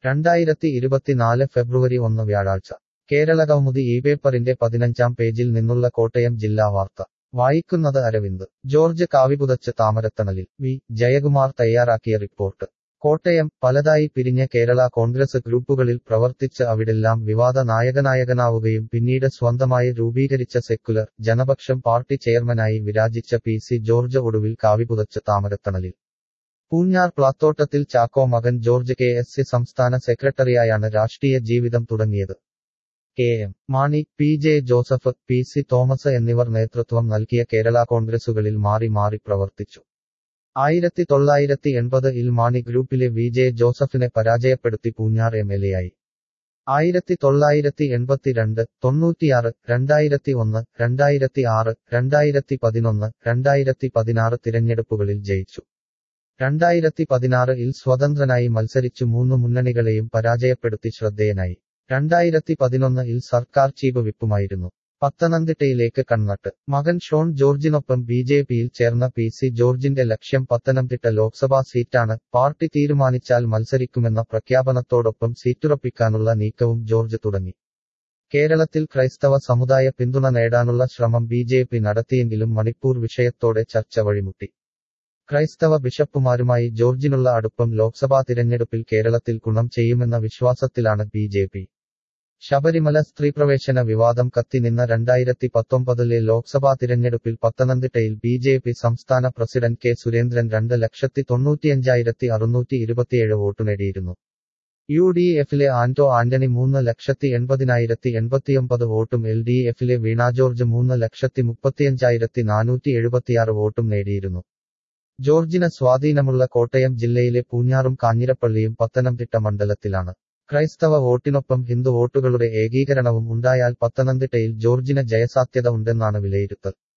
രണ്ടായിരത്തി ഇരുപത്തിനാല് ഫെബ്രുവരി ഒന്ന് വ്യാഴാഴ്ച കേരളകൗമുദി ഈ പേപ്പറിന്റെ പതിനഞ്ചാം പേജിൽ നിന്നുള്ള കോട്ടയം ജില്ലാ വാർത്ത വായിക്കുന്നത് അരവിന്ദ് ജോർജ് കാവിപുതച്ച് താമരത്തണലിൽ വി ജയകുമാർ തയ്യാറാക്കിയ റിപ്പോർട്ട് കോട്ടയം പലതായി പിരിഞ്ഞ കേരള കോൺഗ്രസ് ഗ്രൂപ്പുകളിൽ പ്രവർത്തിച്ച് അവിടെല്ലാം വിവാദ നായകനായകനാവുകയും പിന്നീട് സ്വന്തമായി രൂപീകരിച്ച സെക്കുലർ ജനപക്ഷം പാർട്ടി ചെയർമാനായി വിരാജിച്ച പി സി ജോർജ് ഒടുവിൽ കാവിപുതച്ച് താമരത്തണലിൽ പൂഞ്ഞാർ പ്ലാത്തോട്ടത്തിൽ ചാക്കോ മകൻ ജോർജ് കെ എസ് സി സംസ്ഥാന സെക്രട്ടറിയായാണ് രാഷ്ട്രീയ ജീവിതം തുടങ്ങിയത് K M Mani P J Joseph P C Thomas എന്നിവർ നേതൃത്വം നൽകിയ കേരള കോൺഗ്രസുകളിൽ മാറി മാറി പ്രവർത്തിച്ചു ആയിരത്തി തൊള്ളായിരത്തി എൺപത് ഇൽ മാണി ഗ്രൂപ്പിലെ വി ജെ ജോസഫിനെ പരാജയപ്പെടുത്തി പൂഞ്ഞാർ എം എൽ എ ആയി ആയിരത്തി തൊള്ളായിരത്തി എൺപത്തിരണ്ട് തൊണ്ണൂറ്റിയാറ് രണ്ടായിരത്തി ഒന്ന് രണ്ടായിരത്തി ആറ് രണ്ടായിരത്തി പതിനൊന്ന് രണ്ടായിരത്തി പതിനാറ് തിരഞ്ഞെടുപ്പുകളിൽ ജയിച്ചു രണ്ടായിരത്തി പതിനാറ് ഇൽ സ്വതന്ത്രനായി മത്സരിച്ചു മൂന്ന് മുന്നണികളെയും പരാജയപ്പെടുത്തി ശ്രദ്ധേയനായി രണ്ടായിരത്തി പതിനൊന്ന് ഇൽ സർക്കാർ ചീഫ് വിപ്പുമായിരുന്നു പത്തനംതിട്ടയിലേക്ക് കണ്ണട്ട് മകൻ ഷോൺ ജോർജിനൊപ്പം ബി ജെ പിയിൽ ചേർന്ന പി സി ജോർജിന്റെ ലക്ഷ്യം പത്തനംതിട്ട ലോക്സഭാ സീറ്റാണ് പാർട്ടി തീരുമാനിച്ചാൽ മത്സരിക്കുമെന്ന പ്രഖ്യാപനത്തോടൊപ്പം സീറ്റുറപ്പിക്കാനുള്ള നീക്കവും ജോർജ് തുടങ്ങി കേരളത്തിൽ ക്രൈസ്തവ സമുദായ പിന്തുണ നേടാനുള്ള ശ്രമം ബി ജെ പി നടത്തിയെങ്കിലും മണിപ്പൂർ വിഷയത്തോടെ ചർച്ച വഴിമുട്ടി ക്രൈസ്തവ ബിഷപ്പുമാരുമായി ജോർജിനുള്ള അടുപ്പം ലോക്സഭാ തിരഞ്ഞെടുപ്പിൽ കേരളത്തിൽ ഗുണം ചെയ്യുമെന്ന വിശ്വാസത്തിലാണ് ബി ജെ പി ശബരിമല സ്ത്രീപ്രവേശന വിവാദം കത്തിനിന്ന രണ്ടായിരത്തി പത്തൊമ്പതിലെ ലോക്സഭാ തിരഞ്ഞെടുപ്പിൽ പത്തനംതിട്ടയിൽ ബി ജെ പി സംസ്ഥാന പ്രസിഡന്റ് കെ സുരേന്ദ്രൻ രണ്ട് ലക്ഷത്തി തൊണ്ണൂറ്റിയഞ്ചായിരത്തി അറുന്നൂറ്റി ഇരുപത്തിയേഴ് വോട്ട് നേടിയിരുന്നു യു ഡി എഫിലെ ആന്റോ ആന്റണി മൂന്ന് ലക്ഷത്തി എൺപതിനായിരത്തി എൺപത്തിയൊമ്പത് വോട്ടും എൽ ഡി എഫിലെ വീണ ജോർജ് മൂന്ന് ലക്ഷത്തി മുപ്പത്തിയഞ്ചായിരത്തി നാനൂറ്റി എഴുപത്തിയാറ് വോട്ടും നേടിയിരുന്നു ജോർജിന് സ്വാധീനമുള്ള കോട്ടയം ജില്ലയിലെ പൂഞ്ഞാറും കാഞ്ഞിരപ്പള്ളിയും പത്തനംതിട്ട മണ്ഡലത്തിലാണ് ക്രൈസ്തവ വോട്ടിനൊപ്പം ഹിന്ദു വോട്ടുകളുടെ ഏകീകരണവും ഉണ്ടായാൽ പത്തനംതിട്ടയിൽ ജോർജിന് ജയസാധ്യത ഉണ്ടെന്നാണ് വിലയിരുത്തൽ